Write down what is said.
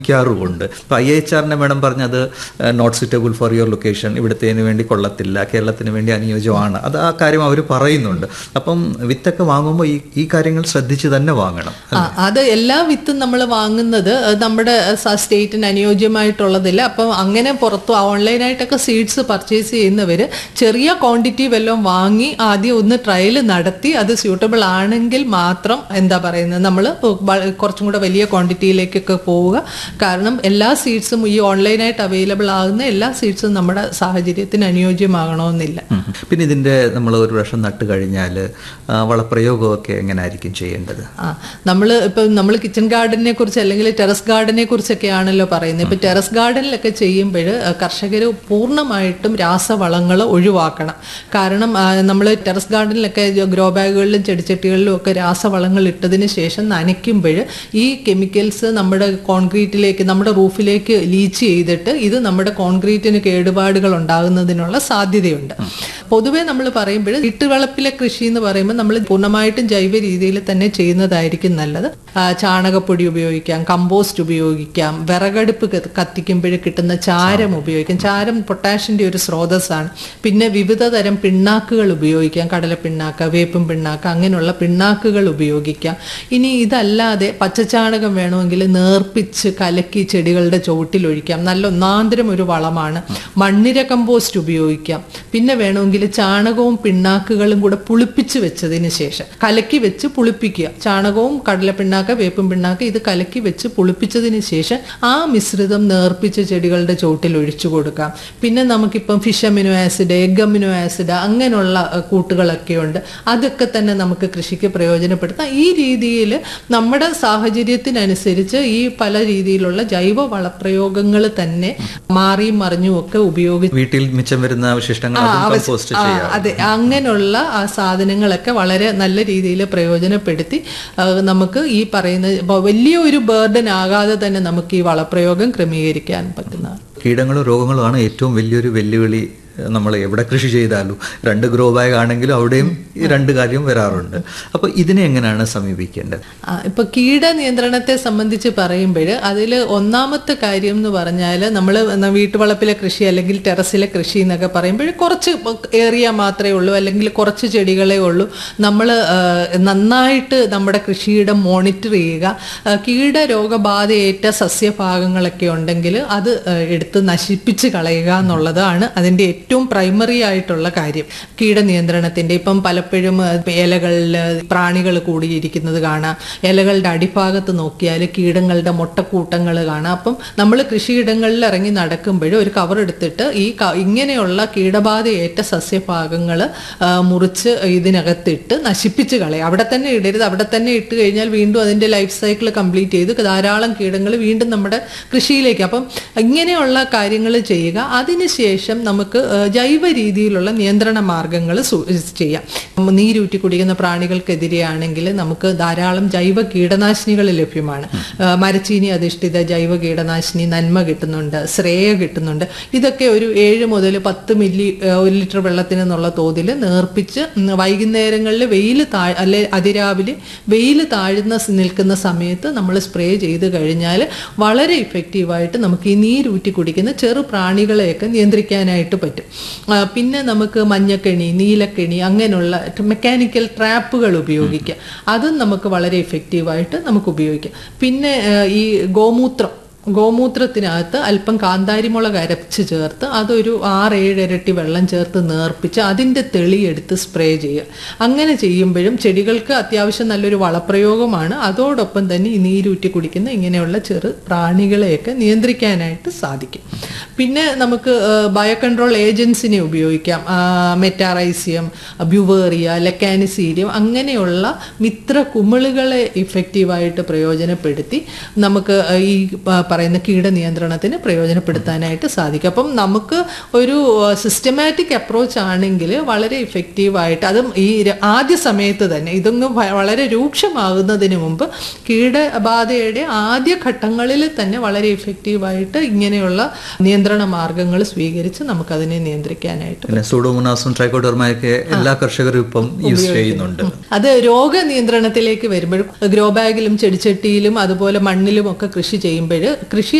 ക്കാറുമുണ്ട് ഇപ്പൊ I H ആറിന്റെ madam പറഞ്ഞത് not suitable for your location ഇവിടത്തേന് വേണ്ടി കൊള്ളത്തില്ല കേരളത്തിന് വേണ്ടി അനുയോജ്യമാണ് അത് ആ കാര്യം അവർ പറയുന്നുണ്ട് അപ്പം വിത്തൊക്കെ വാങ്ങുമ്പോൾ ഈ ഈ കാര്യങ്ങൾ ശ്രദ്ധിച്ച് തന്നെ വാങ്ങണം ആ, അത് എല്ലാ വിത്തും നമ്മൾ വാങ്ങുന്നത് അത് നമ്മുടെ സ- സ്റ്റേറ്റിന് അനുയോജ്യമായിട്ടുള്ളതില്ല അപ്പം അങ്ങനെ പുറത്തു ഓൺലൈനായിട്ടൊക്കെ സീഡ്സ് പർച്ചേസ് ചെയ്യുന്നവർ ചെറിയ ക്വാണ്ടിറ്റി വല്ലതും വാങ്ങി ആദ്യം ഒന്ന് ട്രയൽ നടത്തി അത് സ്യൂട്ടബിൾ ആണെങ്കിൽ മാത്രം എന്താ പറയുന്നത് നമ്മൾ കുറച്ചും കൂടെ വലിയ ക്വാണ്ടിറ്റിയിലേക്കൊക്കെ പോവുക കാരണം എല്ലാ സീഡ്സും ഈ ഓൺലൈനായിട്ട് അവൈലബിൾ ആകുന്ന എല്ലാ സീഡ്സും നമ്മുടെ സാഹചര്യത്തിന് അനുയോജ്യമാകണമെന്നില്ല ഉം. പിന്നെ ഇതിന്റെ നമ്മൾ ഒരു വർഷം നട്ട് കഴിഞ്ഞാൽ വളപ്രയോഗമൊക്കെ എങ്ങനെ ആയിരിക്കും ചെയ്യേണ്ടത് ആ നമ്മൾ ഇപ്പം നമ്മൾ കിച്ചൺ ഗാർഡനെ കുറിച്ച് അല്ലെങ്കിൽ ടെറസ് ഗാർഡനെ കുറിച്ചൊക്കെ ആണല്ലോ പറയുന്നത് ഇപ്പം ടെറസ് ഗാർഡനിലൊക്കെ ചെയ്യുമ്പോൾ കർഷകർ പൂർണ്ണമായിട്ടും രാസവളങ്ങൾ ഒഴിവാക്കണം കാരണം നമ്മൾ ടെറസ് ഗാർഡനിലൊക്കെ ഗ്രോ ബാഗുകളിലും ചെടിച്ചട്ടികളിലും ഒക്കെ രാസവളങ്ങൾ ഇട്ടതിന് ശേഷം നനയ്ക്കുമ്പോൾ ഈ കെമിക്കൽസ് നമ്മുടെ കോൺക്രീറ്റിലേക്ക് നമ്മുടെ റൂഫിലേക്ക് ലീച്ച് ചെയ്തിട്ട് ഇത് നമ്മുടെ കോൺക്രീറ്റിന് കേടുപാടുകൾ ഉണ്ടാകുന്നതിനുള്ള സാധ്യതയുണ്ട് പൊതുവേ നമ്മൾ പറയുമ്പോൾ വീട്ടുവളപ്പിലെ കൃഷി എന്ന് പറയുമ്പോൾ നമ്മൾ പൂർണ്ണമായിട്ടും ജൈവ രീതിയിൽ തന്നെ ചെയ്യുന്നതായിരിക്കും നല്ലത് ആ, ചാണകപ്പൊടി ഉപയോഗിക്കാം കമ്പോസ്റ്റ് ഉപയോഗിക്കാം വിറകടുപ്പ് കത്ത് കത്തിക്കുമ്പോൾ കിട്ടുന്ന ചാരം ഉപയോഗിക്കാം ചാരം പൊട്ടാഷിന്റെ ഒരു സ്രോതസ്സാണ് പിന്നെ വിവിധ തരം പിണ്ണാക്കുകൾ ഉപയോഗിക്കാം കടല പിണ്ണാക്ക് വേപ്പും പിണ്ണാക്ക് അങ്ങനെയുള്ള പിണ്ണാക്കുകൾ ഉപയോഗിക്കാം ഇനി ഇതല്ലാതെ പച്ചച്ചാണകം വേണമെങ്കിൽ നേർപ്പിച്ച് കലക്കി ചെടികളുടെ ചുവട്ടിൽ ഒഴിക്കാം നല്ല ഒന്നാന്തരം ഒരു വളമാണ് മണ്ണിര കമ്പോസ്റ്റ് ഉപയോഗിക്കാം പിന്നെ വേണമെങ്കിൽ ചാണകവും പിണ്ണാക്കുകളും കൂടെ പുളിപ്പിച്ച് വെച്ചതിന് ശേഷം കലക്കി വെച്ച് പുളിപ്പിക്കുക ചാണകവും കടല പിണ്ണാക്ക് വേപ്പും പിണ്ണാക്ക് ഇത് കലക്കി വെച്ച് പുളിപ്പിച്ചതിന് ശേഷം ആ മിശ്രിതം നേർപ്പിച്ച് ചെടികളുടെ ചുവട്ടിൽ ഒഴിച്ചു കൊടുക്കാം പിന്നെ നമുക്കിപ്പം fish amino acid egg amino acid അങ്ങനെയുള്ള അഹ്, കൂട്ടുകളൊക്കെ ഉണ്ട് അതൊക്കെ തന്നെ നമുക്ക് കൃഷിക്ക് പ്രയോജനപ്പെടുത്താം ഈ രീതിയിൽ നമ്മുടെ സാഹചര്യത്തിനനുസരിച്ച് ഈ പല രീതിയിലുള്ള ജൈവ വളപ്രയോഗങ്ങൾ തന്നെ മാറിയും മറിഞ്ഞും ഒക്കെ ഉപയോഗിച്ച് വീട്ടിൽ മിച്ചം വരുന്ന അവശിഷ്ടങ്ങൾ ആ, അതും അവശ- കമ്പോസ്റ്റ് ആ, ചെയ്യാം അതെ അങ്ങനെയുള്ള ആ സാധനങ്ങളൊക്കെ വളരെ നല്ല രീതിയിൽ പ്രയോജനപ്പെടുത്തി ആ, നമുക്ക് ഈ പറയുന്ന ഇപ്പൊ വലിയ ഒരു ബേർഡൻ ആകാതെ തന്നെ നമുക്ക് ഈ വളപ്രയോഗം ക്രമീകരിക്കാൻ പറ്റുന്നതാണ് കീടങ്ങളും രോഗങ്ങളുമാണ് ഏറ്റവും വലിയൊരു വെല്ലുവിളി നമ്മൾ എവിടെ കൃഷി ചെയ്താലും രണ്ട് ഗ്രോ ബാഗ് ആണെങ്കിലും അവിടെയും ഈ രണ്ട് കാര്യം വരാറുണ്ട് അപ്പോൾ ഇതിനെ എങ്ങനെയാണ് സമീപിക്കേണ്ടത് ആ, ഇപ്പൊ കീട നിയന്ത്രണത്തെ സംബന്ധിച്ച് പറയുമ്പോൾ അതിൽ ഒന്നാമത്തെ കാര്യം എന്ന് പറഞ്ഞാൽ നമ്മൾ വീട്ടുവളപ്പിലെ കൃഷി അല്ലെങ്കിൽ ടെറസിലെ കൃഷി എന്നൊക്കെ പറയുമ്പോൾ കുറച്ച് ഏറിയ മാത്രമേ ഉള്ളൂ അല്ലെങ്കിൽ കുറച്ച് ചെടികളേ ഉള്ളൂ നമ്മൾ നന്നായിട്ട് നമ്മുടെ കൃഷിയിടം മോണിറ്റർ ചെയ്യുക ആ, കീടരോഗബാധയേറ്റ സസ്യഭാഗങ്ങളൊക്കെ ഉണ്ടെങ്കിൽ അത് ആ, എടുത്ത് നശിപ്പിച്ച് കളയുക എന്നുള്ളതാണ് അതിൻ്റെ ഏറ്റവും പ്രൈമറി ആയിട്ടുള്ള കാര്യം കീടനിയന്ത്രണത്തിൻ്റെ ഇപ്പം പലപ്പോഴും ഇലകളിൽ പ്രാണികൾ കൂടിയിരിക്കുന്നത് കാണാം ഇലകളുടെ അടിഭാഗത്ത് നോക്കിയാൽ കീടങ്ങളുടെ മുട്ടക്കൂട്ടങ്ങൾ കാണാം അപ്പം നമ്മൾ കൃഷിയിടങ്ങളിൽ ഇറങ്ങി നടക്കുമ്പോൾ ഒരു കവർ എടുത്തിട്ട് ഈ ക- ഇങ്ങനെയുള്ള കീടബാധയേറ്റ സസ്യഭാഗങ്ങൾ മുറിച്ച് ഇതിനകത്തിട്ട് നശിപ്പിച്ച് കളയും അവിടെ തന്നെ ഇടരുത് അവിടെ തന്നെ ഇട്ട് കഴിഞ്ഞാൽ വീണ്ടും അതിൻ്റെ ലൈഫ് സൈക്കിൾ കംപ്ലീറ്റ് ചെയ്ത് ധാരാളം കീടങ്ങൾ വീണ്ടും നമ്മുടെ കൃഷിയിലേക്ക് അപ്പം ഇങ്ങനെയുള്ള കാര്യങ്ങൾ ചെയ്യുക അതിനുശേഷം നമുക്ക് ആ, ജൈവ രീതിയിലുള്ള നിയന്ത്രണ മാർഗങ്ങൾ ചെയ്യാം ഉം, നീരൂറ്റി കുടിക്കുന്ന പ്രാണികൾക്കെതിരെയാണെങ്കിൽ നമുക്ക് ധാരാളം ജൈവ കീടനാശിനികൾ ലഭ്യമാണ് ആ, മരച്ചീനി അധിഷ്ഠിത ജൈവ കീടനാശിനി നന്മ കിട്ടുന്നുണ്ട് ശ്രേയ കിട്ടുന്നുണ്ട് ഇതൊക്കെ ഒരു ഏഴ് മുതൽ പത്ത് മില്ലി ആ, ഒരു ലിറ്റർ വെള്ളത്തിന് എന്നുള്ള തോതിൽ നേർപ്പിച്ച് ഉം, വൈകുന്നേരങ്ങളിൽ വെയിൽ താ അല്ലെ അതിരാവിലെ വെയിൽ താഴ്ന്ന സ് നിൽക്കുന്ന സമയത്ത് നമ്മൾ സ്പ്രേ ചെയ്ത് കഴിഞ്ഞാൽ വളരെ ഇഫക്റ്റീവായിട്ട് നമുക്ക് ഈ നീരൂറ്റി കുടിക്കുന്ന ചെറു പ്രാണികളെയൊക്കെ നിയന്ത്രിക്കാനായിട്ട് പറ്റും ആ, പിന്നെ നമുക്ക് മഞ്ഞക്കെണി നീലക്കെണി അങ്ങനെയുള്ള മെക്കാനിക്കൽ ട്രാപ്പുകൾ ഉപയോഗിക്കാം അതും നമുക്ക് വളരെ ഇഫക്റ്റീവായിട്ട് നമുക്ക് ഉപയോഗിക്കാം പിന്നെ ആ, ഈ ഗോമൂത്രം ഗോമൂത്രത്തിനകത്ത് അല്പം കാന്താരിമുളക് അരച്ച് ചേർത്ത് അതൊരു ആറ് ഏഴ് ഇരട്ടി വെള്ളം ചേർത്ത് നേർപ്പിച്ച് അതിൻ്റെ തെളിയെടുത്ത് സ്പ്രേ ചെയ്യുക അങ്ങനെ ചെയ്യുമ്പോഴും ചെടികൾക്ക് അത്യാവശ്യം നല്ലൊരു വളപ്രയോഗമാണ് അതോടൊപ്പം തന്നെ ഈ നീരൂറ്റി കുടിക്കുന്ന ഇങ്ങനെയുള്ള ചെറു പ്രാണികളെയൊക്കെ നിയന്ത്രിക്കാനായിട്ട് സാധിക്കും പിന്നെ നമുക്ക് ബയോ കൺട്രോൾ ഏജൻസിനെ ഉപയോഗിക്കാം ആ, മെറ്റാറൈസിയം ബ്യുവേറിയ ലെക്കാനിസീരിയം അങ്ങനെയുള്ള മിത്ര കുമിളുകളെ ഇഫക്റ്റീവായിട്ട് പ്രയോജനപ്പെടുത്തി നമുക്ക് ഈ പ- പറയുന്ന കീടനിയന്ത്രണത്തിന് പ്രയോജനപ്പെടുത്താനായിട്ട് സാധിക്കും അപ്പം നമുക്ക് ഒരു സിസ്റ്റമാറ്റിക് അപ്രോച്ച് ആണെങ്കിൽ വളരെ ഇഫക്റ്റീവായിട്ട് അതും ഈ ര- ആദ്യ സമയത്ത് തന്നെ ഇതൊന്ന് വ- വളരെ രൂക്ഷമാകുന്നതിന് മുമ്പ് കീടബാധയുടെ ആദ്യ ഘട്ടങ്ങളിൽ തന്നെ വളരെ ഇഫക്റ്റീവായിട്ട് ഇങ്ങനെയുള്ള നിയന്ത്രണ നിയന്ത്രണ മാർഗങ്ങൾ സ്വീകരിച്ച് നമുക്കതിനെ നിയന്ത്രിക്കാനായിട്ട് പിന്നെ സൂഡോമോണാസും ട്രൈക്കോഡർമയൊക്കെ എല്ലാ കർഷകരും ഇപ്പം യൂസ് ചെയ്യുന്നുണ്ട് അത് രോഗനിയന്ത്രണത്തിലേക്ക് വരുമ്പോൾ ഗ്രോ ബാഗിലും ചെടിച്ചട്ടിയിലും അതുപോലെ മണ്ണിലും ഒക്കെ കൃഷി ചെയ്യുമ്പോൾ കൃഷി